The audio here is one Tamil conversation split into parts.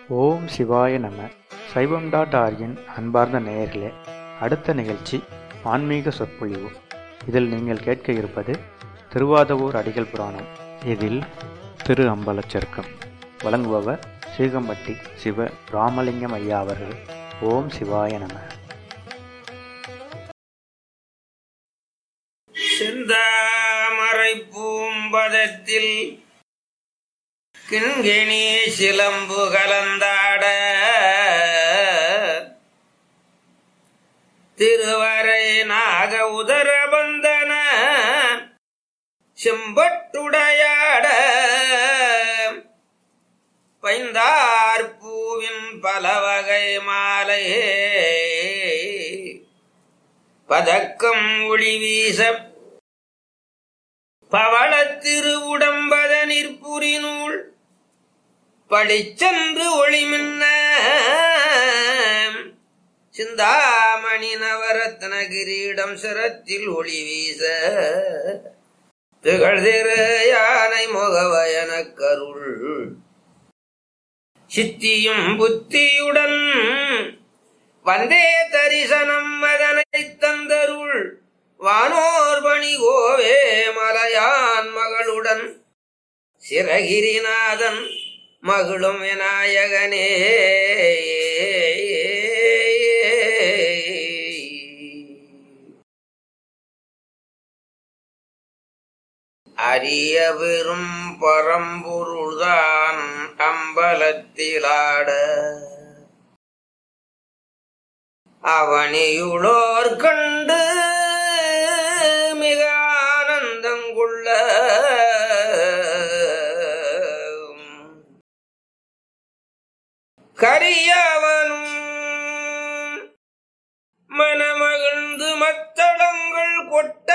ஓம் சிவாய நம சைவம் டாட் ஆர்கின் அன்பார்ந்த நேயர்களே அடுத்த நிகழ்ச்சி ஆன்மீக சொற்பொழிவு இதில் நீங்கள் கேட்க இருப்பது திருவாதவூர் அடிகள் புராணம் இதில் திரு அம்பலச்சருக்கம் வழங்குபவர் சீகம்பட்டி சிவ ராமலிங்கம் ஐயா அவர்கள் ஓம் சிவாய நம செந்தாமரை பூம்பதத்தில் கிண்கிணி சிலம்பு கலந்தாட திருவரை நாக உதரபந்தன செம்பட்டுடையாட பைந்தார் பூவின் பலவகை மாலையே பதக்கம் ஒளி வீச பவளத்திருவுடம்பத நிற்புரி நூல் படிச்சென்று ஒளிமின்ன சிந்தாமணி நவரத்ன கிரீடம் சிரத்தில் ஒளி வீச திகழ் திரு யானை முகவயன கருள் சித்தியும் புத்தியுடன் வந்தே தரிசனம் அதனை தந்தருள் வானோர் பணி கோவே மலையான் மகளுடன் சிறகிரிநாதன் மகளும் விநாயகனே அரிய பெரும் பரம்பொருள்தான் அம்பலத்திலாட அவனியுளோர் கண்டு மிக ஆனந்தங்குள்ள கரியவனும் மனமகிழ்ந்து மத்தளங்கள் கொட்ட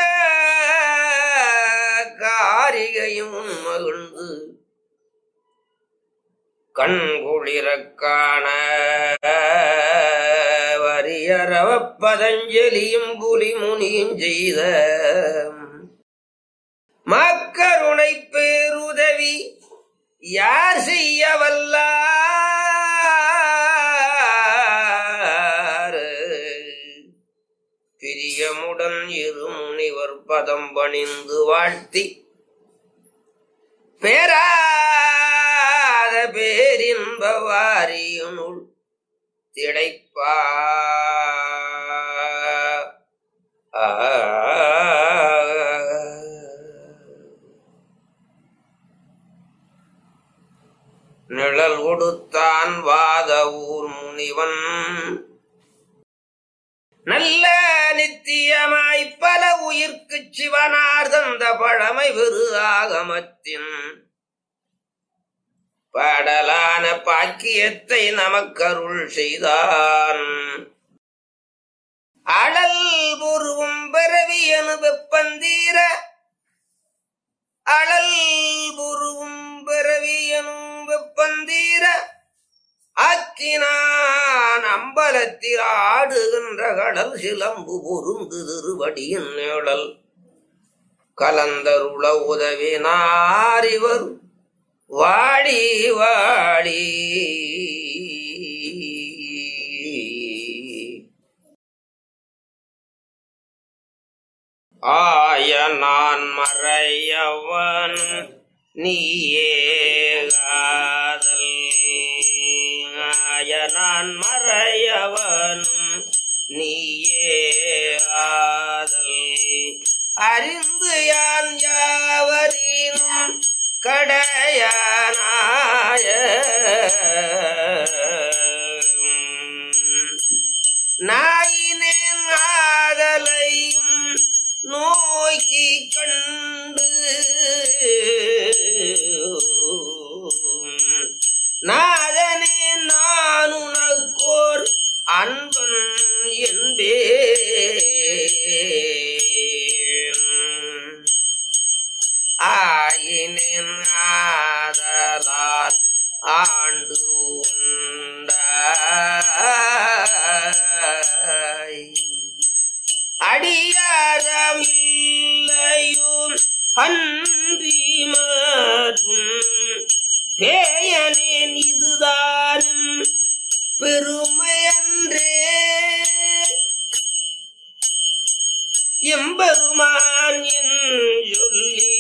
காரிகையும் மகிழ்ந்து கண்குளிரக் காண வரியறவ பதஞ்சலியும் புலி முனியும் செய்த மக்கருணை பேருதவி யார் செய்ய வல்லார் பிரியமுடன் இரு முனிவர் பதம் பணிந்து வாழ்த்தி பேராத பேரின்ப வாரியுனுள் திளைப்பா நிழல் கொடுத்தான் வாத ஊர் முனிவன் நல்ல நித்தியமாய் பல உயிர்க்கு சிவனார் தந்த பழமை வெறு ஆகமத்தின் பாடலான பாக்கியத்தை நமக்கருள் செய்தான் அழல் புருவும் பிறவி எனு வெப்பந்தீர அழல் புருவும் பிறவி எனும் வெப்பந்தீர ஆக்கினான் அம்பலத்தில் ஆடுகின்ற கடல் சிலம்பு பொருந்து திருவடியின் நிழல் கலந்தருள உதவினார் இவர் வாடி வாடி ஆய நான் மறையவன் நீயே காதல் ஆய நான் மறையவன் நீயே ஆதல் அறிந்து யான் யாவரினும் கடையானாய நாயினேன் ஆதலையும் நோக்கி கண்டு நாதனே நான் உனக்கோர் அன்பன் என்பே ஆயினேன் ஆதலால் ஆண்டு உண்டாய் அடியாரம் இல்லையும் அன்றி மற்றும் பேயனேன் இதுதானும் பெருமையன்றே எம்பெருமான் என் சொல்லி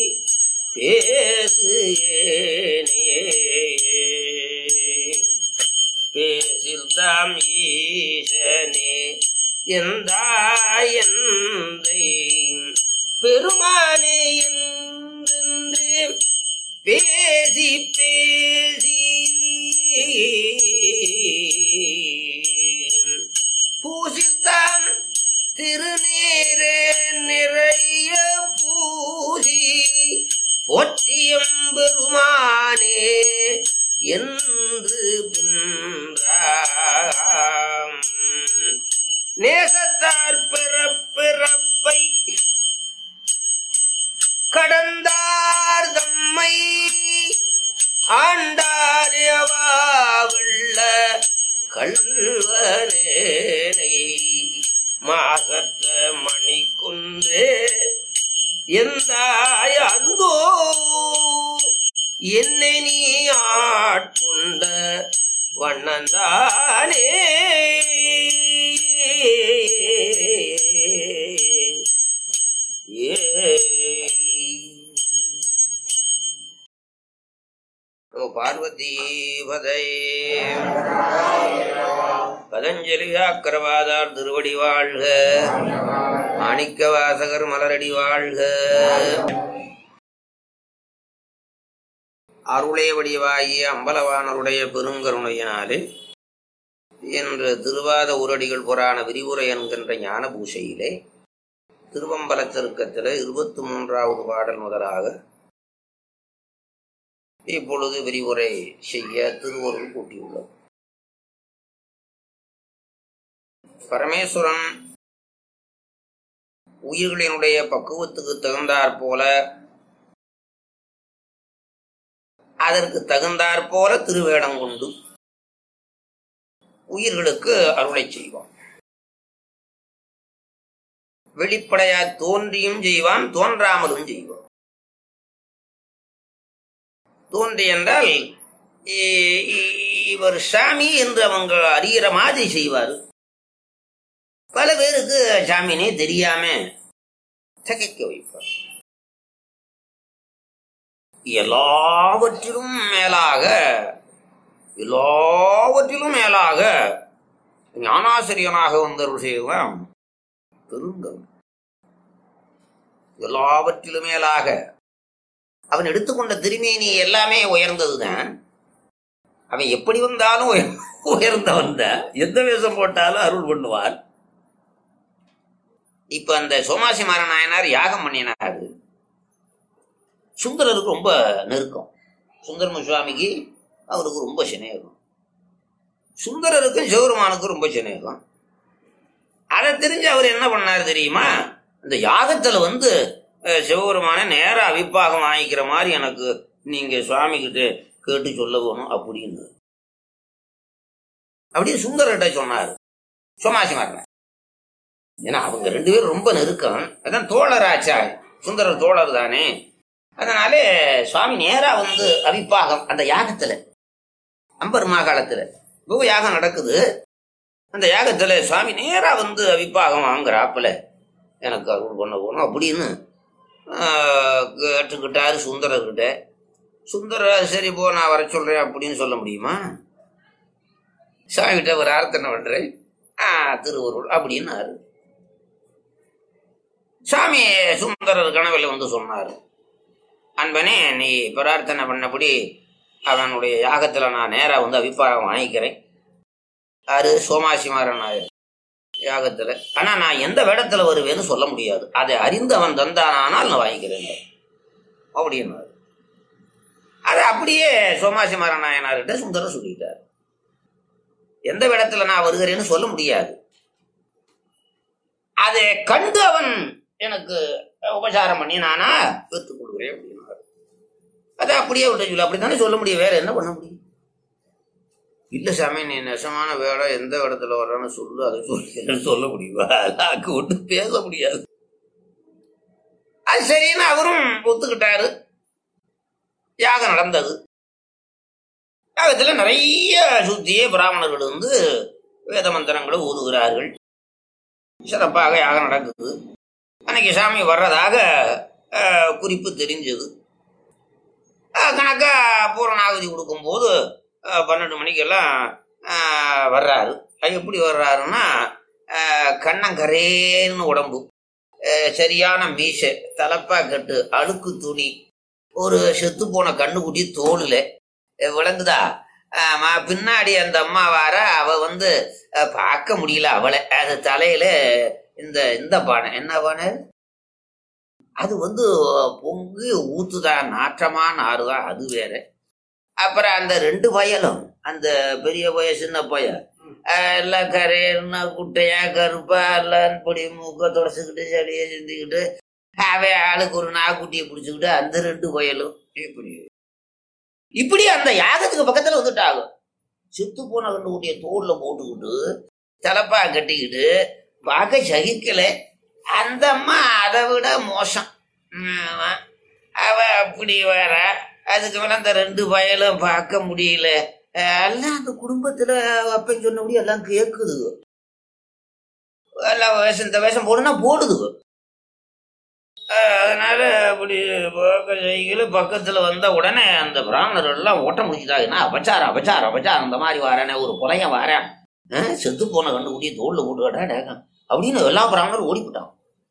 பேசுகேனே பேசில் தாம் ஈசனே எந்தாயந்தை பெருமானே என்றென்று பேசி பேசி பூசித்தான் திருநீரே நிறைய பூசி போற்றியம் பெருமானே என்று பின்றாம் நேசத்தார் பிறப்பிறப்பை கடந்தார் தம்மை ஆண்டாரேவாவுள்ள கல்வனேனை மாசற்ற மணிக்குன்றே எந்தாய் அந்தோ என்னை நீ ஆட்கொண்ட வண்ணந்தானே நம பார்வதி பதை பதஞ்சலி அக்கரவாதார் திருவடி வாழ்க மாணிக்க வாசகர் மலரடி வாழ்க அருளே வடிவாகிய அம்பலவானருடைய பெருங்கருணையினாலே என்று திருவாத உரடிகள் புராண விரிவுரை என்கின்ற ஞான பூசையிலே திருவம்பல திருக்கத்தில் இருபத்தி மூன்றாவது பாடல் முதலாக இப்பொழுது விரிவுரை செய்ய திருவருள் கூட்டியுள்ளோம் பரமேஸ்வரன் உயிர்களினுடைய பக்குவத்துக்கு தகுந்தாற் போல அதற்கு தகுந்தாற் போல திருவேடம் கொண்டு உயிர்களுக்கு அருளை செய்வான் வெளிப்படையா தோன்றியும் செய்வான் தோன்றாமலும் செய்வான் தோன்றி என்றால் இ- இ- இவர் சாமி என்று அவங்க அறிகிற மாதிரி செய்வார் பல பேருக்கு சாமினே தெரியாம திகைக்க வைப்பார் எல்லாவற்றிலும் மேலாக எல்லாவற்றிலும் மேலாக ஞானாசிரியனாக வந்தருள் செய்வான் பெருங்கல் எல்லாவற்றிலும் மேலாக அவன் எடுத்துக்கொண்ட திருமேனி எல்லாமே உயர்ந்ததுதான் அவன் எப்படி வந்தாலும் உய- உயர்ந்தவன் தான் எந்த வேஷம் போட்டாலும் அருள் பண்ணுவார் இப்ப அந்த சோமாசி நாயனார் யாகம் பண்ணினாரு சுந்தரருக்கு ரொம்ப நெருக்கம் சுந்தரம சுவாமிக்கு அவருக்கு ரொம்ப சிநேகம் சுந்தரருக்கும் சிவருமானுக்கும் ரொம்ப சிநேகம் அதை தெரிஞ்சு அவர் என்ன பண்ணாரு தெரியுமா இந்த யாகத்துல வந்து அஹ், சிவபெருமான நேரா அவிப்பாகம் வாங்கிக்கிற மாதிரி எனக்கு நீங்க சுவாமி கிட்ட கேட்டு சொல்ல வேணும் அப்படின்னு அப்படியே சுந்தரர்கிட்ட சொன்னாரு சோமாசி மாறினார் ஏன்னா அவங்க ரெண்டு பேரும் ரொம்ப நெருக்கம் அதான் தோழராச்சா சுந்தரர் தோழர் தானே அதனாலே சுவாமி நேரா வந்து அவிப்பாகம் அந்த யாகத்துல அம்பர் மாகாளத்துல இப்போ யாகம் நடக்குது அந்த யாகத்துல சுவாமி நேரா வந்து அவிப்பாகம் வாங்குறாப்புல எனக்கு அருள் பண்ண போகணும் அப்படின்னு ஆஹ், கேட்டுக்கிட்டாரு சுந்தரர்கிட்ட சுந்தரர் சரி போ நான் வர சொல்றேன் அப்படின்னு சொல்ல முடியுமா சாமிகிட்ட ஒரு ஆர்த்தனை பண்றேன் ஆ திருவருள் அப்படின்னாரு சாமி சுந்தரர் கனவுல வந்து சொன்னாரு அன்பனே நீ பிரார்த்தனை பண்ணபடி அவனுடைய யாகத்துல நான் நேரா வந்து அபிப்பிராயம் வாங்கிக்கிறேன் யாரு சோமாசிமாரன் நாயர் யாகத்துல ஆனா நான் எந்த வேடத்துல வருவேன்னு சொல்ல முடியாது அதை அறிந்து அவன் தந்தானால் நான் வாங்கிக்கிறேன் அப்படின்னாரு அதை அப்படியே சோமாசிமாரன் நாயனார்கிட்ட சுந்தரம் சொல்லிட்டார் எந்த வேடத்துல நான் வருகிறேன்னு சொல்ல முடியாது அதை கண்டு அவன் எனக்கு உபசாரம் பண்ணி நானா பெற்றுக் கொடுக்குறேன் அப்படின்னாரு அதை அப்படியே விட்டு சொல்லு அப்படித்தானே சொல்ல முடியும் வேற என்ன பண்ண முடியும் இல்ல சாமி நீ நெசமான வேலை எந்த இடத்துல வர்றன்னு சொல்லு அதை சொல்லு சொல்ல முடியுமா அதாக்கு ஒன்று பேச முடியாது அது சரின்னு அவரும் ஒத்துக்கிட்டாரு யாகம் நடந்தது யாகத்துல நிறைய சுத்தியே பிராமணர்கள் வந்து வேத மந்திரங்களை ஊதுகிறார்கள் சிறப்பாக யாகம் நடக்குது அன்னைக்கு சாமி வர்றதாக அஹ், குறிப்பு தெரிஞ்சது அஹ், கணக்கா பூரணாகுதி கொடுக்கும்போது அஹ், பன்னெண்டு மணிக்கெல்லாம் அஹ், வர்றாரு அது எப்படி வர்றாருன்னா அஹ், கண்ணங்கரேன்னு உடம்பு அஹ், சரியான மீசை தலப்பா கட்டு அழுக்கு துணி ஒரு செத்து போன கண்ணுக்குட்டி தோலுல அஹ், விளங்குதா ஆமா, பின்னாடி அந்த அம்மா வார அவ வந்து அஹ், பார்க்க முடியல அவளை அது தலையில இந்த இந்த பானை என்ன பானை அது வந்து பொங்கு ஊத்துதா நாற்றமா நாறுதா அது வேற அப்புறம் அந்த ரெண்டு பயலும் அந்த பெரிய பய சின்ன பய அஹ், எல்லாம் கரையன்னா குட்டையா கருப்பா எல்லாம் இப்படி மூக்க தொடச்சுக்கிட்டு சளியை சிந்திக்கிட்டு அவன் ஆளுக்கு ஒரு நாக்குட்டியை பிடிச்சுக்கிட்டு அந்த ரெண்டு பயலும் இப்படி இப்படி அந்த யாகத்துக்கு பக்கத்துல வந்துட்டாங்க செத்து போன கண்டுக்குட்டிய தோல்ல போட்டுக்கிட்டு தலப்பா கட்டிக்கிட்டு பார்க்க சகிக்கல அந்த அம்மா அதை விட மோசம் ஆமா. அவ அப்படி வர அதுக்கு மேல அந்த ரெண்டு பயலும் பார்க்க முடியல அஹ் எல்லாம் அந்த குடும்பத்துல அப்பன் சொன்னபடி எல்லாம் கேக்குது எல்லாம் வேஷம் இந்த வேஷம் போடுனா போடுது அஹ் அதனால அப்படி பார்க்க செய்கல பக்கத்துல வந்த உடனே அந்த பிராமணர்கள் எல்லாம் ஓட்ட முடிச்சுட்டாங்க என்ன அபச்சாரம் அபச்சாரம் அபச்சாரம் இந்த மாதிரி வாரானே ஒரு புலையன் வாரேன் அஹ் செத்து போன கண்டுபிடிய தோல்ல போட்டு அப்படின்னு எல்லா பிராமணரும் ஓடிவிட்டான்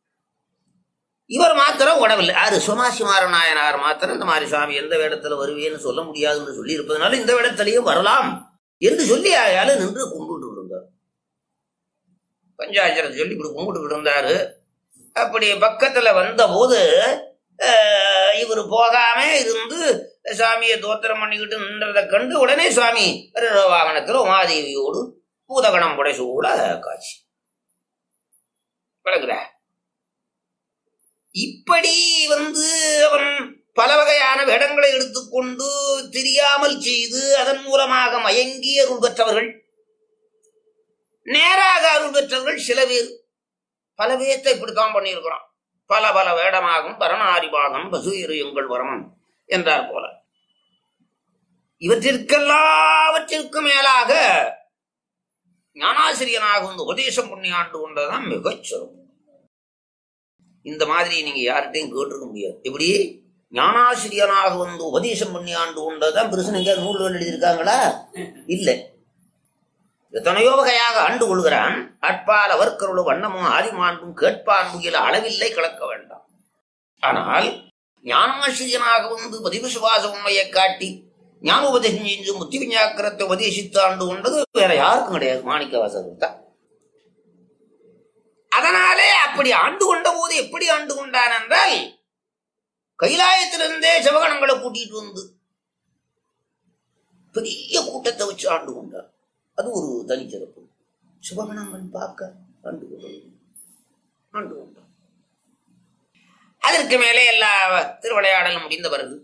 இவர் மாத்திரம் உடவில்லை யாரு சுமாசிமார நாயனார் மாத்திரம் இந்த மாதிரி சுவாமி எந்த வேடத்துல வருவேன்னு சொல்ல முடியாதுன்னு சொல்லி இருப்பதனால இந்த வேடத்திலேயும் வரலாம் என்று சொல்லி அயால நின்று கும்பிட்டு இருந்தார் பஞ்சாட்சரத்தை சொல்லி இப்படி கும்பிட்டு இருந்தாரு அப்படி பக்கத்துல வந்த போது இவர் போகாம இருந்து சாமியை தோத்திரம் பண்ணிக்கிட்டு நின்றதை கண்டு உடனே சுவாமி கருட வாகனத்துல உமாதேவியோடு பூதகணம் புடைசூழ காட்சி விளக்குற இப்படி வந்து அவன் பல வகையான வேடங்களை எடுத்துக்கொண்டு தெரியாமல் செய்து அதன் மூலமாக மயங்கி அருள் பெற்றவர்கள் நேராக அருள் பெற்றவர்கள் சில பேர் பல பேர்த்தை இப்படித்தான் பண்ணியிருக்கிறான் பல பல வேடமாகும் பரணாரிபாகம் பசுயிரு எங்கள் வரமன் என்றார் போல இவற்றிற்கெல்லாவற்றிற்கும் மேலாக ஞானாசிரியனாக வந்து உபதேசம் பண்ணி ஆண்டு கொண்டதுதான் மிகச் சிறப்பு இந்த மாதிரி நீங்க யார்கிட்டையும் கேட்டிருக்க முடியாது எப்படி ஞானாசிரியனாக வந்து உபதேசம் பண்ணி ஆண்டு கொண்டதுதான் பெருசு எங்க நூல்கள் எழுதியிருக்காங்களா இல்லை எத்தனையோ வகையாக ஆண்டு கொள்கிறான் அட்பால் அவர்க்கருளு வண்ணமும் ஆதிமாண்டும் கேட்பான் முகில அளவில்லை கலக்க வேண்டாம் ஆனால் ஞானாசிரியனாக வந்து பதிவு சுவாச உண்மையை காட்டி ஞான உபதேசம் செஞ்சு முத்தி விஞ்ஞாக்கரத்தை உபதேசித்து ஆண்டு கொண்டது வேற யாருக்கும் கிடையாது மாணிக்க வாசகர் தான் அதனாலே அப்படி ஆண்டு கொண்ட போது எப்படி ஆண்டு கொண்டான் என்றால் கைலாயத்திலிருந்தே சிவகணங்களை கூட்டிட்டு வந்து பெரிய கூட்டத்தை வச்சு ஆண்டு கொண்டார் அது ஒரு தனிச்சிறப்பு சிவகணங்கள் பார்க்க ஆண்டு கொண்டார் ஆண்டு கொண்டார் அதற்கு மேலே எல்லா திருவிளையாடலும் முடிந்த பிறகு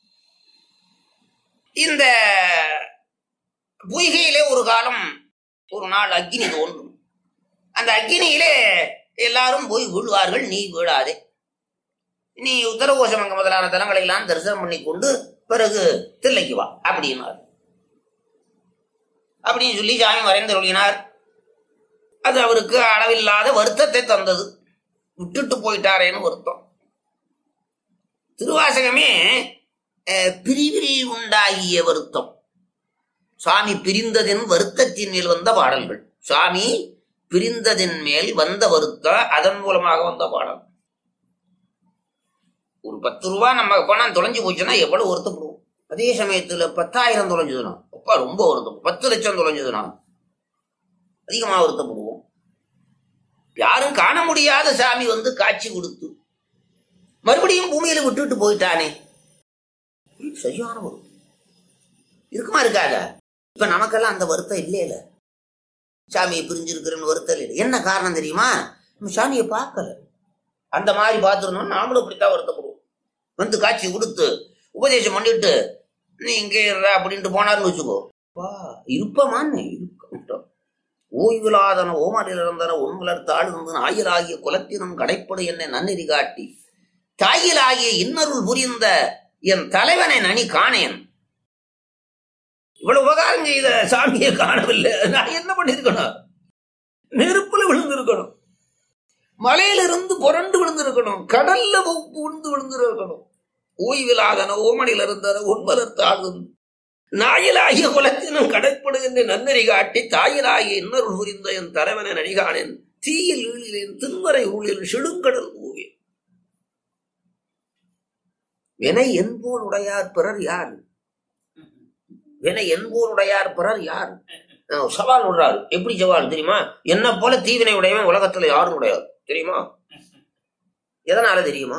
இந்த பொய்கையிலே ஒரு காலம் ஒரு நாள் அக்னி தோன்றும் அந்த அக்னியிலே எல்லாரும் போய் விழுவார்கள் நீ வீழாதே நீ உத்தரகோசமங்க முதலான தலங்களை எல்லாம் தரிசனம் பண்ணி கொண்டு பிறகு தில்லைக்கு வா அப்படின்னார் அப்படின்னு சொல்லி சாமி மறைந்து ஒழினார் அது அவருக்கு அளவில்லாத வருத்தத்தை தந்தது விட்டுட்டு போயிட்டாரேன்னு வருத்தம் திருவாசகமே அஹ், பிரிவில் உண்டாகிய வருத்தம் சுவாமி பிரிந்ததின் வருத்தத்தின் மேல் வந்த பாடல்கள் சுவாமி பிரிந்ததின் மேல் வந்த வருத்தம் அதன் மூலமாக வந்த பாடல் ஒரு பத்து ரூபா நம்ம பணம் தொலைஞ்சு போச்சுன்னா எவ்வளவு வருத்தப்படுவோம் அதே சமயத்துல பத்தாயிரம் தொலைஞ்சதுனா அப்பா ரொம்ப வருத்தம் பத்து லட்சம் தொலைஞ்சதுனா அதிகமா வருத்தப்படுவோம் யாரும் காண முடியாத சாமி வந்து காட்சி கொடுத்து மறுபடியும் பூமியில விட்டுட்டு போயிட்டானே இது சரியான வருத்தம் இருக்குமா இருக்காதா இப்ப நமக்கெல்லாம் அந்த வருத்தம் இல்லையில சாமியை பிரிஞ்சிருக்கிறன்னு வருத்தம் இல்லை என்ன காரணம் தெரியுமா நம்ம சாமியை பார்க்கல அந்த மாதிரி பார்த்துருந்தோம் நாமளும் இப்படித்தான் வருத்தப்படுவோம் வந்து காட்சி கொடுத்து உபதேசம் பண்ணிட்டு நீ இங்கே இருற அப்படின்ட்டு போனார்னு வச்சுக்கோ வா இருப்பமான்னு இருக்க ஓய்விலாதன ஓமரில் இருந்தன உண்மலர் தாழ்ந்து ஆயிராகிய குலத்தினும் கடைப்படு என்னை நன்னெறி காட்டி தாயிலாகிய இன்னருள் புரிந்த என் தலைவனை நனி காணேன் இவ்வளவு உபகாரம் செய்த சாமியை காணவில்லை நான் என்ன பண்ணிருக்கணும் நெருப்புல விழுந்திருக்கணும் மலையிலிருந்து புரண்டு விழுந்திருக்கணும் கடல்ல விழுந்து விழுந்திருக்கணும் ஓய்விலாதன ஓமனில் இருந்தன உண்மலத்தாகும் நாயிலாகிய குலத்தினும் கடைப்படுகின்ற நன்னறி காட்டி தாயிலாகிய இன்னொரு புரிந்த என் தலைவன நடிகானேன் தீயில் வீழிலேன் திருமறை ஊழில் செடுங்கடல் ஊவேன் வினை என்போல் உடையார் பிறர் யார் வினை என்போல் உடையார் பிறர் யார் அஹ் சவால் விடுறாரு எப்படி சவால் தெரியுமா என்ன போல தீவினை உடையவன் உலகத்துல யாரும் உடையாது தெரியுமா எதனால தெரியுமா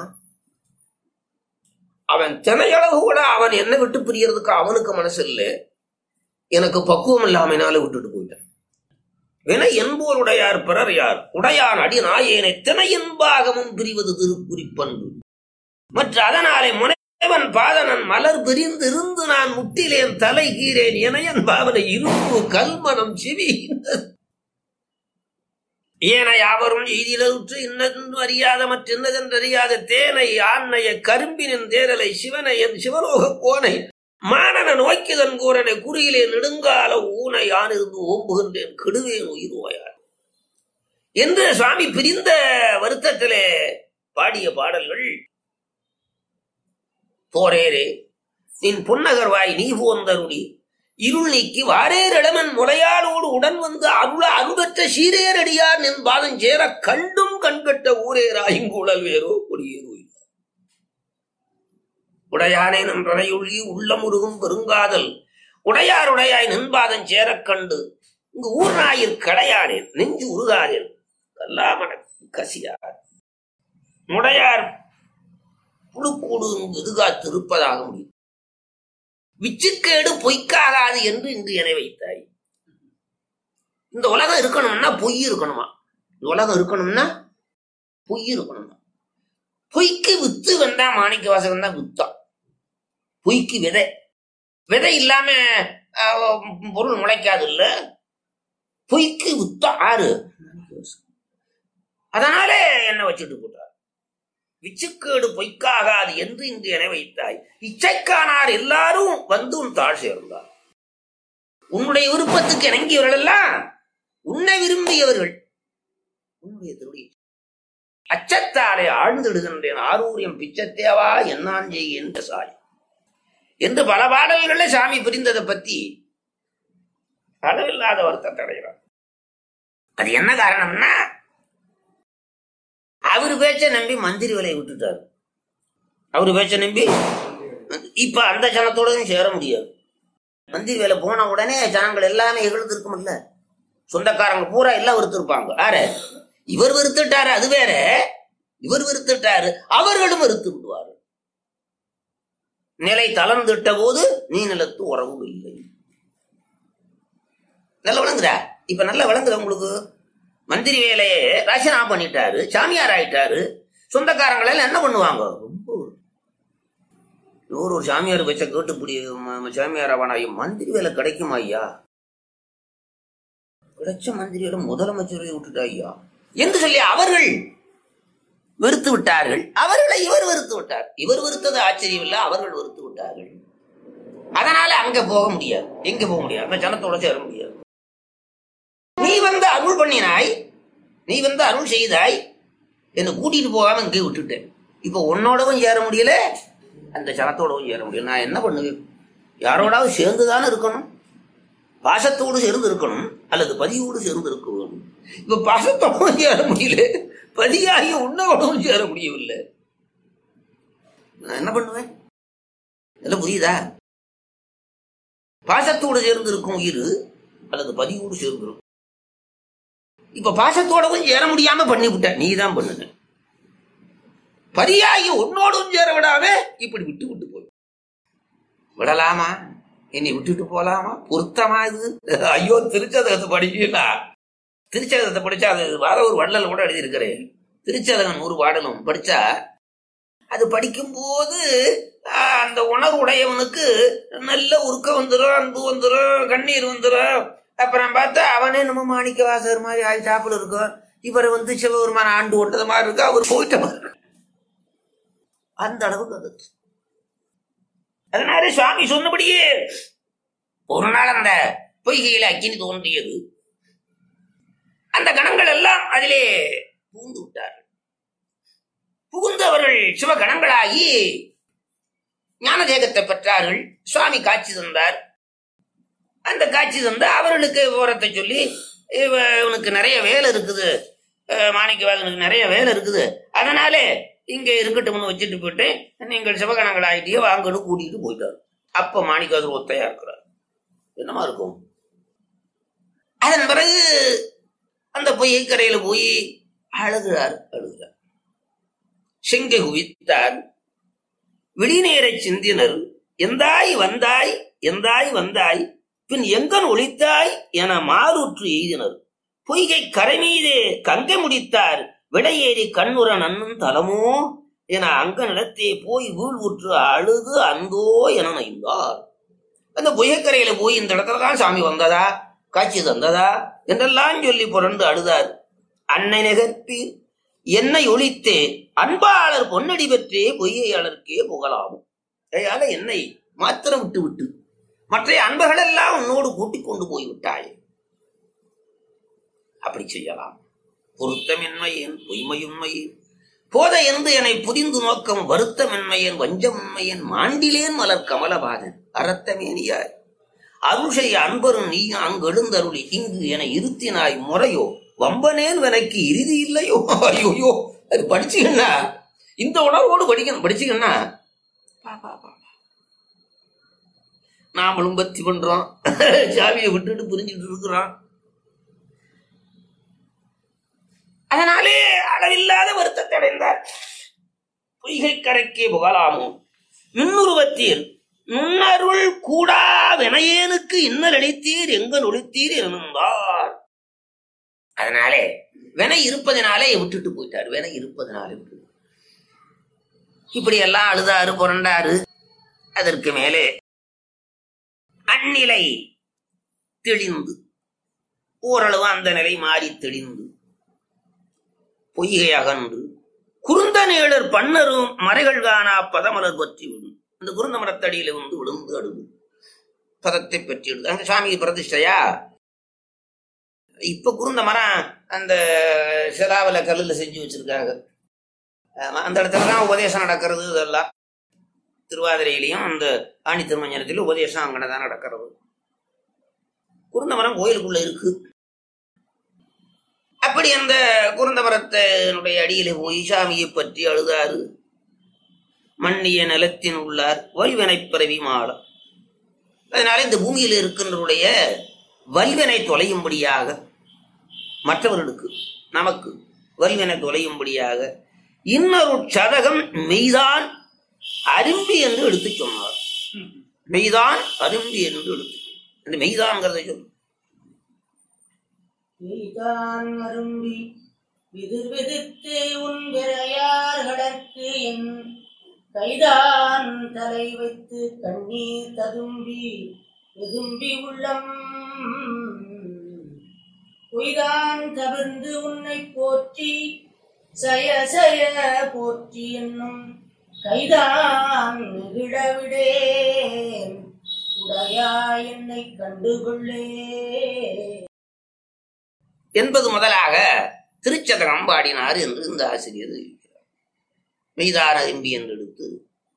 அவன் தினையளவு கூட அவன் என்ன விட்டு பிரியறதுக்கு அவனுக்கு மனசு இல்லை எனக்கு பக்குவம் இல்லாமனால விட்டுட்டு போயிட்டான் வினை என்போருடையார் பிறர் யார் உடையான் அடி நாயேனை தினை என்பாகமும் பிரிவது திருக்குறிப்பண்பு மற்ற அதனாலே முனைவன் பாதனன் மலர் பிரிந்து இருந்து நான் முட்டிலேன் தலை கீரேன் இணையன் பாவனை இரும்பு கல்மனம் சிவி ஏன யாவரும் எய்திலுற்று இன்னதென்று அறியாத மற்றென்னதென்று அறியாத தேனை ஆண்ணைய கரும்பினின் தேரலை சிவனை என் சிவலோக கோனை மானன நோக்கிதன் கூறனை குறியிலே நெடுங்கால ஊனை யானிருந்து ஓம்புகின்றேன் கெடுவேன் உயிர் ஓயார் என்று சுவாமி பிரிந்த வருத்தத்திலே பாடிய பாடல்கள் போரேரே நின் புன்னகர்வாய் நீ போந்தருடி இருள் நீக்கி வாரேரிடமன் முளையாளோடு உடன் வந்து அருள அருபற்ற சீரேரடியார் நின் பாதம் சேர கண்டும் கண்கட்ட ஊரேராயுங்குழல் வேறோ கொடியேறோ உடையானே நன்றனையுள்ளி உள்ளமுருகும் பெருங்காதல் உடையாருடையாய் நின்பாதம் சேரக் கண்டு இங்கு ஊர் நாயிற் கடையானேன் நெஞ்சு உருகாதேன் கல்லாமன கசியார் முடையார் புழுக்கூடு இங்கு எதுகாத்திருப்பதாக முடியும் விச்சுக்கேடு பொய்க்காகாது என்று இங்கு என வைத்தாய் இந்த உலகம் இருக்கணும்னா பொய் இருக்கணுமா இந்த உலகம் இருக்கணும்னா பொய் இருக்கணுமா பொய்க்கு வித்து வந்தா மாணிக்க வாசகம் தான் வித்தான் பொய்க்கு விதை விதை இல்லாம அஹ், பொருள் முளைக்காது இல்ல பொய்க்கு வித்தம் ஆறு அதனால என்ன வச்சுட்டு போட்டார் விச்சுக்கேடு பொய்க்காகாது என்று இங்கு என வைத்தாய் இச்சைக்கானார் எல்லாரும் வந்து உன் தாழ் சேர்ந்தார் உன்னுடைய விருப்பத்துக்கு இணங்கியவர்கள் எல்லாம் உன்னை விரும்பியவர்கள் உன்னுடைய திருடைய அச்சத்தாலே ஆழ்ந்திடுகின்றேன் ஆரூரியம் பிச்சத்தேவா என்னான் செய்கின்ற சாய் என்று பல பாடல்களில் சாமி பிரிந்ததை பத்தி அளவில்லாத வருத்தத்தை அடைகிறார் அது என்ன காரணம்னா அவர் பேச்ச நம்பி மந்திரி விலையை விட்டுட்டார் அவர் பேச்ச நம்பி இப்ப அந்த ஜனத்தோடயும் சேர முடியாது மந்திரி வேலை போன உடனே ஜனங்கள் எல்லாமே எழுந்திருக்கும்ல சொந்தக்காரங்க பூரா எல்லாம் வெறுத்திருப்பாங்க ஆறு இவர் வெறுத்துட்டாரு அது வேற இவர் வெறுத்துட்டாரு அவர்களும் வெறுத்து விடுவாரு நிலை தளர்ந்துட்ட போது நீ நிலத்து உறவு இல்லை நல்லா விளங்குதா இப்ப நல்லா விளங்குதா உங்களுக்கு மந்திரி வேலையை ராசினா பண்ணிட்டாரு சாமியார் ஆயிட்டாரு சொந்தக்காரங்களை எல்லாம் என்ன பண்ணுவாங்க ரொம்ப இவர் ஒரு சாமியார் வச்ச கேட்டு இப்படி ம- ம- சாமியார் அவனாய் மந்திரி வேலை கிடைக்குமா ஐயா கிடைச்ச மந்திரியோட முதலமைச்சரை விட்டுட்டா ஐயா என்று சொல்லி அவர்கள் வெறுத்து விட்டார்கள் அவர்களை இவர் வெறுத்து விட்டார் இவர் வெறுத்தது ஆச்சரியம் இல்லை அவர்கள் வெறுத்து விட்டார்கள் அதனால அங்க போக முடியாது எங்க போக முடியாது அந்த ஜனத்தோட சேர முடியாது நீ வந்து அருள் பண்ணினாய் நீ வந்து அருள் செய்தாய் என்னை கூட்டிட்டு போகாம இங்கே விட்டுட்டேன் இப்ப உன்னோடவும் சேர முடியல அந்த ஜனத்தோடவும் சேர முடியல நான் என்ன பண்ணுவேன் யாரோடாவது சேர்ந்துதானே இருக்கணும் பாசத்தோடு சேர்ந்து இருக்கணும் அல்லது பதியோடு சேர்ந்து இருக்க வேணும் இப்ப பாசத்தோடும் சேர முடியல பதியாகி உன்னோடவும் சேர முடியவில்லை நான் என்ன பண்ணுவேன் எல்லாம் புரியுதா பாசத்தோடு சேர்ந்து இருக்கும் உயிர் அல்லது பதியோடு சேர்ந்து இருக்கும் இப்ப பாசத்தோடவும் சேர முடியாம பண்ணிவிட்ட நீ தான் பண்ணுன பதியாகி உன்னோடும் சேர விடாம இப்படி விட்டு விட்டு போய் விடலாமா என்னை விட்டுட்டு போலாமா பொருத்தமா இது ஐயோ திருச்சதகத்தை படிச்சீங்களா திருச்சதகத்தை படிச்சா அது வார ஒரு வள்ளல் கூட எழுதியிருக்கிறேன் திருச்சதகம் நூறு பாடலும் படிச்சா அது படிக்கும்போது ஆஹ், அந்த உணர்வு உடையவனுக்கு நல்ல உருக்கம் வந்துடும் அன்பு வந்துடும் கண்ணீர் வந்துடும் அப்புறம் பார்த்தா அவனே நம்ம மாணிக்க வாசகர் மாதிரி ஆயிட்டாப்புல இருக்கும் இவர் வந்து சிவபெருமான ஆண்டு ஓட்டது மாதிரி இருக்கு அவர் போயிட்ட மாதிரி இருக்கு. அந்த அளவுக்கு அது அதனால சுவாமி சொன்னபடியே ஒரு நாள் அந்த பொய்கையில அக்கினி தோன்றியது அந்த கணங்கள் எல்லாம் அதிலே புகுந்து விட்டார்கள் புகுந்து அவர்கள் சிவகணங்களாகி ஞான தேகத்தை பெற்றார்கள் சுவாமி காட்சி தந்தார் அந்த காட்சி தந்து அவர்களுக்கு விவரத்தை சொல்லி இவ இவனுக்கு நிறைய வேலை இருக்குது அஹ் மாணிக்கவாசனுக்கு நிறைய வேலை இருக்குது அதனாலே இங்க இருக்கட்டும்னு வச்சுட்டு போயிட்டு நீங்கள் சிவகணங்கள் ஆயிட்டியே வாங்கன்னு கூட்டிட்டு போயிட்டாரு அப்ப மாணிக்கவாசர் ஒத்தையா இருக்கிறார் என்னமா இருக்கும் அதன் பிறகு அந்த பொய்யை கரையில போய் அழுகிறார் அழுகிறார் செங்கை குவித்தார் விழிநேர சிந்தினர் எந்தாய் வந்தாய் எந்தாய் வந்தாய் பின் எங்கன் ஒளித்தாய் என மாறுற்று எய்தினர் பொய்கை கரை மீது கங்கை முடித்தார் விடையேறி கண்ணுற நன்னும் தலமோ என அங்க நிலத்தே போய் வீழ் உற்று அழுது அந்தோ என நைந்தார் அந்த பொய்யக்கரையில போய் இந்த இடத்துல தான் சாமி வந்ததா காட்சி தந்ததா என்றெல்லாம் சொல்லி புரண்டு அழுதார் அன்னை நிகழ்ப்பீர் என்னை ஒழித்தே அன்பாளர் பொன்னடி பெற்றே பொய்யையாளருக்கே புகழாகும் அதனால என்னை மாத்திரம் விட்டு விட்டு மற்ற அன்பர்கள் எல்லாம் உன்னோடு கூட்டிக் கொண்டு போய் விட்டாய் அப்படி செய்யலாம் பொருத்தமின்மையேன் பொய்மையுண்மையேன் போத என்று என்னை புரிந்து நோக்கம் வருத்தமின்மையன் வஞ்சமின்மையன் மாண்டிலேன் மலர் கமலபாதன் அறத்தமேனியாய் அருஷை அன்பரும் நீ அங்கு எழுந்தருளி இங்கு என இருத்தினாய் முறையோ வம்பனேன் எனக்கு இறுதி இல்லையோ ஐயோயோ அது படிச்சீங்கன்னா இந்த உணர்வோடு படிக்கணும் படிச்சீங்கன்னா பா, பா, பா. நாமளும் பத்தி பண்றோம் சாவியை விட்டுட்டு புரிஞ்சுட்டு இருக்கிறோம் அதனாலே அளவில்லாத வருத்தத்தை அடைந்தார் பொய்கை கரைக்கே புகழாமோ மின்னுருவத்தீர் நுண்ணருள் கூடா வினையேனுக்கு இன்னல் அளித்தீர் எங்கள் ஒளித்தீர் இருந்தார் அதனாலே வினை இருப்பதனாலே விட்டுட்டு போயிட்டார் வினை இருப்பதனாலே விட்டு இப்படி எல்லாம் அழுதாரு புரண்டாரு அதற்கு மேலே அந்நிலை தெளிந்து ஓரளவு அந்த நிலை மாறி தெளிந்து பொய்கை அகன்று குருந்த நேடர் பன்னரும் மறைகள் காணா பதமலர் பற்றி விடும் அந்த குருந்த மரத்தடியில வந்து விழுந்து அழுது பதத்தை பெற்று விடுது அங்க சுவாமி பிரதிஷ்டையா இப்ப குருந்த மரம் அந்த சிலாவில கல்லுல செஞ்சு வச்சிருக்காங்க ஆமா, அந்த இடத்துல தான் உபதேசம் நடக்கிறது இதெல்லாம் திருவாதிரையிலையும் அந்த ஆணி திருமஞ்சனத்திலும் உபதேசம் அங்கே தான் நடக்கிறது குருந்த மரம் கோயிலுக்குள்ள இருக்கு அப்படி அந்த குருந்த மரத்தினுடைய அடியில போய் சாமியை பற்றி அழுதாரு மன்னிய நிலத்தின் உள்ளார் வல்வினை பிறவி மாடம் அதனால இந்த பூமியில் இருக்கின்றவருடைய வல்வினை தொலையும்படியாக மற்றவர்களுக்கு நமக்கு வல்வினை தொலையும்படியாக இன்னொரு சதகம் மெய்தான் அரும்பி என்று எடுத்துச் சொன்னார் மெய்தான் அரும்பி என்று எடுத்து அந்த மெய்தான்ங்கிறத சொல்லு நீதான் அரும்பி விதிர் விதித்து உன் விரையார்களற்கு என் கைதான் தலை வைத்து கண்ணீர் ததும்பி வெதும்பி உள்ளம் பொய்தான் தவிர்ந்து உன்னை போற்றி சய சய போற்றி என்னும் கைதான் நெகிழவிடேன் உடையா என்னை கண்டுகொள்ளே என்பது முதலாக திருச்சதகம் பாடினார் என்று இந்த ஆசிரியர் இருக்கிறார் மெய்தான அரும்பி என்று எடுத்து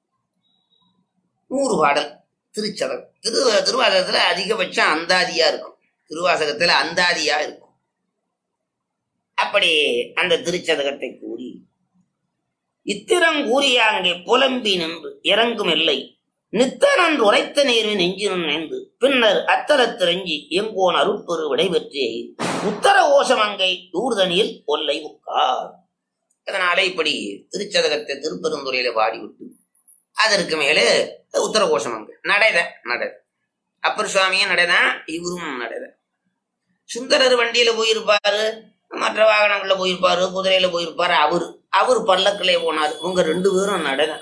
நூறு பாடல் திருச்சதகம் திரு திருவாசகத்துல அதிகபட்சம் அந்தாதியா இருக்கும் திருவாசகத்துல அந்தாதியா இருக்கும் அப்படி அந்த திருச்சதகத்தை கூறி இத்திரம் கூறிய அங்கே புலம்பி நின்று இறங்கும் எல்லை நித்தனன்று உரைத்த நேர்வு நெஞ்சினும் நேர்ந்து பின்னர் அத்தலத்திரஞ்சி எங்கோன் அருட்பெரு விடைபெற்றே உத்தர ஓசமங்கை ஊர்தனியில் ஒல்லை உட்கார் அதனாலே இப்படி திருச்சதகத்தை திருப்பெருந்துறையில பாடிவிட்டு அதற்கு மேலே உத்தர கோஷமங்கை நடைத நடைத அப்பர் சுவாமியும் நடைதான் இவரும் நடைத சுந்தரர் வண்டியில போயிருப்பாரு மற்ற வாகனங்கள்ல போயிருப்பாரு குதிரையில போயிருப்பாரு அவரு அவர் பல்லக்கிலே போனார் இவங்க ரெண்டு பேரும் நடைதான்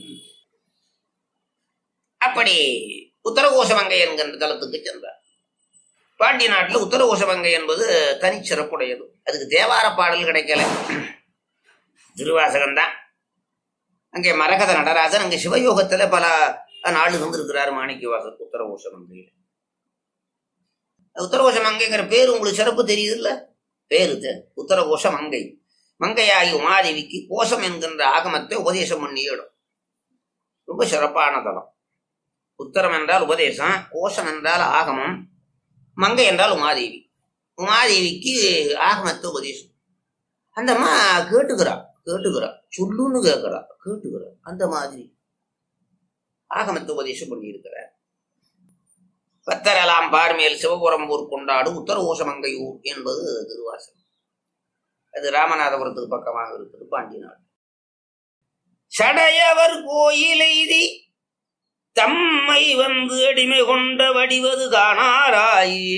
அப்படி உத்தரகோசமங்கை என்கின்ற தலத்துக்கு சென்றார் பாண்டிய நாட்டுல உத்தரகோசமங்கை என்பது தனிச்சிறப்புடையது அதுக்கு தேவார பாடல் கிடைக்கல திருவாசகம் தான் அங்கே மரகத நடராஜன் அங்கே சிவயோகத்துல பல நாள் இருந்திருக்கிறார் மாணிக்கவாசர் உத்தரகோசமங்கையில உத்தரகோஷ மங்கைங்கிற பேர் உங்களுக்கு சிறப்பு தெரியுது இல்ல பேரு தெ- உத்தரகோஷ மங்கை மங்கையாகி உமாதேவிக்கு கோஷம் என்கின்ற ஆகமத்தை உபதேசம் பண்ணிய இடம் ரொம்ப சிறப்பான தலம் உத்தரம் என்றால் உபதேசம் கோஷம் என்றால் ஆகமம் மங்கை என்றால் உமாதேவி உமாதேவிக்கு ஆகமத்தை உபதேசம் அந்த அம்மா கேட்டுக்கிறா கேட்டுக்கிறா சொல்லுன்னு கேட்கிறா கேட்டுக்கிறா அந்த மாதிரி ஆகமத்தை உபதேசம் பண்ணியிருக்கிறார் பத்தரலாம் பார்மேல் சிவபுரம்பூர் கொண்டாடும் உத்தர ஓசமங்கையூர் என்பது திருவாசகம் அது ராமநாதபுரத்துக்கு பக்கமாக இருக்குது பாண்டி நாடு சடையவர் கோயில் எய்தி தம்மை வந்து அடிமை கொண்ட வடிவது காணாராயே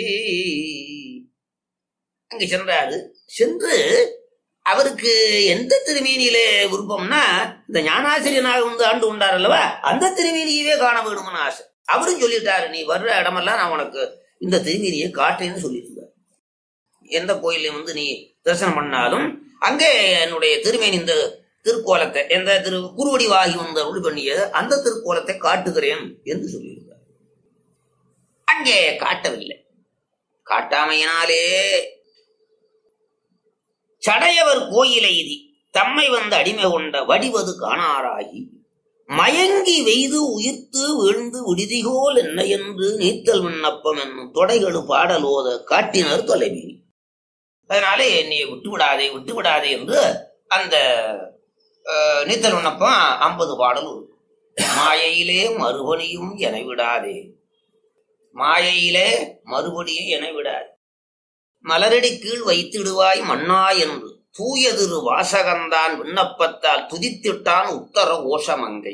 அங்கு சென்றாரு சென்று அவருக்கு எந்த திருமேனியிலே விருப்பம்னா இந்த ஞானாசிரியனாக வந்து ஆண்டு கொண்டார் அல்லவா அந்த திருமேனியவே காண வேணும்னு ஆசை அவரும் சொல்லிட்டாரு நீ வர்ற இடமெல்லாம் நான் உனக்கு இந்த திருமேனியை காட்டேன்னு சொல்லியிருந்தார் எந்த கோயிலையும் வந்து நீ தரிசனம் பண்ணாலும் அங்கே என்னுடைய திருமேனி இந்த திருக்கோலத்தை எந்த திரு குருவடி வாகி வந்து அருள் பண்ணிய அந்த திருக்கோலத்தை காட்டுகிறேன் என்று சொல்லியிருந்தார் அங்கே காட்டவில்லை காட்டாமையினாலே சடையவர் கோயிலை இது தம்மை வந்து அடிமை கொண்ட வடிவது காணாராகி மயங்கி வெய்து உயிர்த்து வீழ்ந்து விடுதிகோல் என்ன என்று நீத்தல் விண்ணப்பம் என்னும் தொடைகளு பாடலோத காட்டினர் தொலைவீனி அதனாலே என்னை விட்டு விடாதே விட்டு விடாதே என்று அந்த அஹ், நீத்தல் விண்ணப்பம் ஐம்பது பாடல் இருக்கு. மாயையிலே மறுபடியும் என விடாதே மாயையிலே மறுபடியும் என விடாதே மலரடி கீழ் வைத்திடுவாய் மன்னா என்று தூயதிரு வாசகந்தான் விண்ணப்பத்தால் துதித்திட்டான் உத்தர ஓஷமங்கை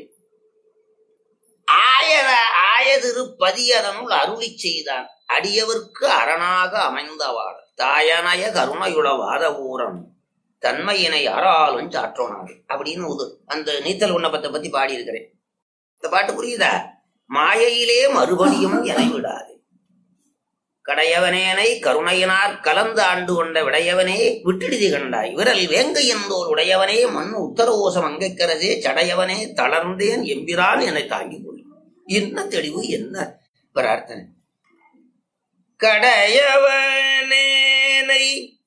ஆயத ஆயதிரு பதியதனுள் அருளி செய்தான் அடியவர்க்கு அரணாக அமைந்தவாள் தாயனய கருணையுள வாத ஊரம் தன்மையினை அறாலும் சாற்றோனாது அப்படின்னு உது அந்த நீத்தல் விண்ணப்பத்தை பத்தி பாடியிருக்கிறேன் இந்த பாட்டு புரியுதா மாயையிலே மறுபடியும் என விடாதே கடையவனேனை கருணையினார் கலந்து ஆண்டு கொண்ட விடையவனே விட்டிடுதி கண்டாய் விரல் வேங்கை என்போர் உடையவனே மண் உத்தரவோசம் அங்கைக்கரசே சடையவனே தளர்ந்தேன் எம்பிரான் என்னை தாங்கிக் கொள் என்ன தெளிவு என்ன பிரார்த்தனை கடையவனேனை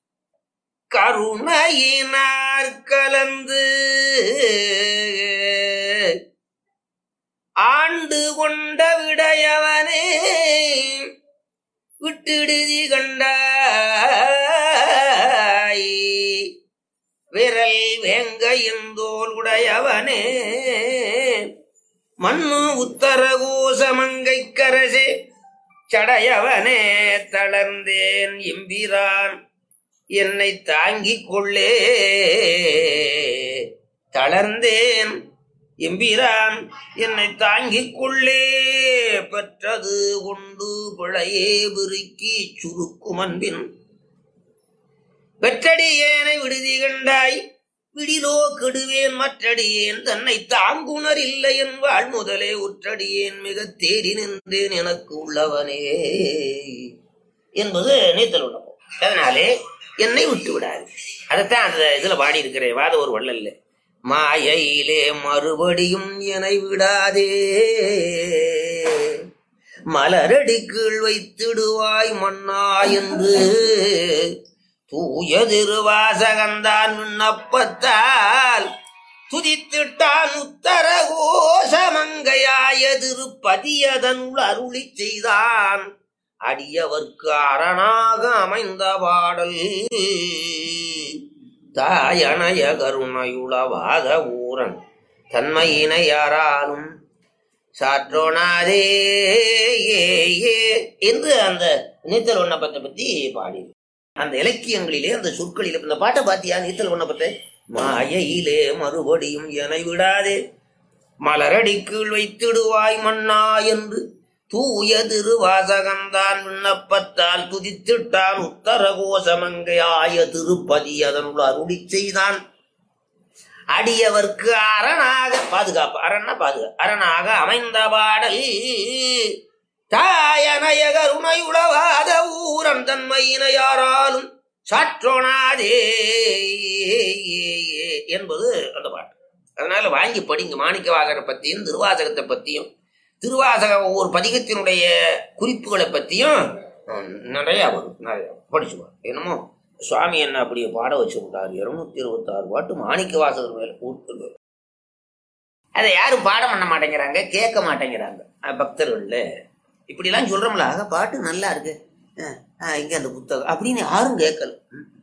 கருணையினார் கலந்து ஆண்டு கொண்ட விடையவனே விட்டிடுதி கண்டாய் விரல் வேங்கையந்தோல் உடையவனே மண்ணு உத்தர கோசமங்கை கரசே சடையவனே தளர்ந்தேன் எம்பிரான் என்னை தாங்கிக் கொள்ளே தளர்ந்தேன் எம்பிரான் என்னை தாங்கிக் கொள்ளே பெற்றது கொண்டு பிழையே பெருக்கி சுருக்கும் அன்பின் பெற்றடியேனை விடுதி கண்டாய் விடிலோ கெடுவேன் மற்றடியேன் தன்னை தாங்குணர் இல்லை என்பாள் முதலே உற்றடியேன் மிக தேறி நின்றேன் எனக்கு உள்ளவனே என்பது நீத்தல் உணவு அதனாலே என்னை விட்டு விடாது அதைத்தான் அந்த இதுல பாடி இருக்கிறேன் வாத ஒரு வள்ளல்ல மாயையிலே மறுபடியும் என்னை விடாதே மலரடி கீழ் வைத்திடுவாய் மன்னா என்று தூய திருவாசகந்தான் விண்ணப்பத்தால் துதித்திட்டான் உத்தர கோஷமங்கையாய திருப்பதியதனுள் அருளி செய்தான் அடியவர்க்கு அரணாக அமைந்த பாடல் தாயணைய கருணையுளவாத ஊரன் தன்மையினை யாராலும் சாற்றோனாதே ஏ, ஏ என்று அந்த நீத்தல் விண்ணப்பத்தை பத்தி பாடி அந்த இலக்கியங்களிலே அந்த சொற்களிலே இந்த பாட்டை பாத்தியா நீத்தல் விண்ணப்பத்தை மாயையிலே மறுபடியும் என விடாதே மலரடி கீழ் வைத்திடுவாய் மன்னா என்று தூய திருவாசகந்தான் விண்ணப்பத்தால் துதித்திட்டான் உத்தர கோசமங்கையாய திருப்பதி அதனுள் அருளி செய்தான் அடியவர்க்கு அரணாக பாதுகாப்பு அரணா பாதுகாப்பு அரணாக அமைந்த பாடல் தாயனய கருணையுளவாத ஊரன் தன்மையினை யாராலும் சாற்றோனாதே என்பது அந்த பாட்டு அதனால வாங்கி படிங்க மாணிக்க வாசகரை பத்தியும் திருவாசகத்தை பத்தியும் திருவாசக ஒவ்வொரு பதிகத்தினுடைய குறிப்புகளை பத்தியும் ஹம், நிறைய வரும் நிறைய படிச்சுவார் என்னமோ சுவாமி என்ன அப்படியே பாட வச்சு விட்டார் இருநூத்தி இருபத்தாறு பாட்டு மாணிக்க வாசகர் மேல கூட்டு அதை யாரும் பாடம் பண்ண மாட்டேங்கிறாங்க கேட்க மாட்டேங்கிறாங்க அஹ் பக்தர்கள்ல இப்படிலாம் சொல்றோம்ல ஆக பாட்டு நல்லா இருக்கு அஹ் அஹ் இங்க அந்த புத்தகம் அப்படின்னு யாரும் கேட்கல ம்.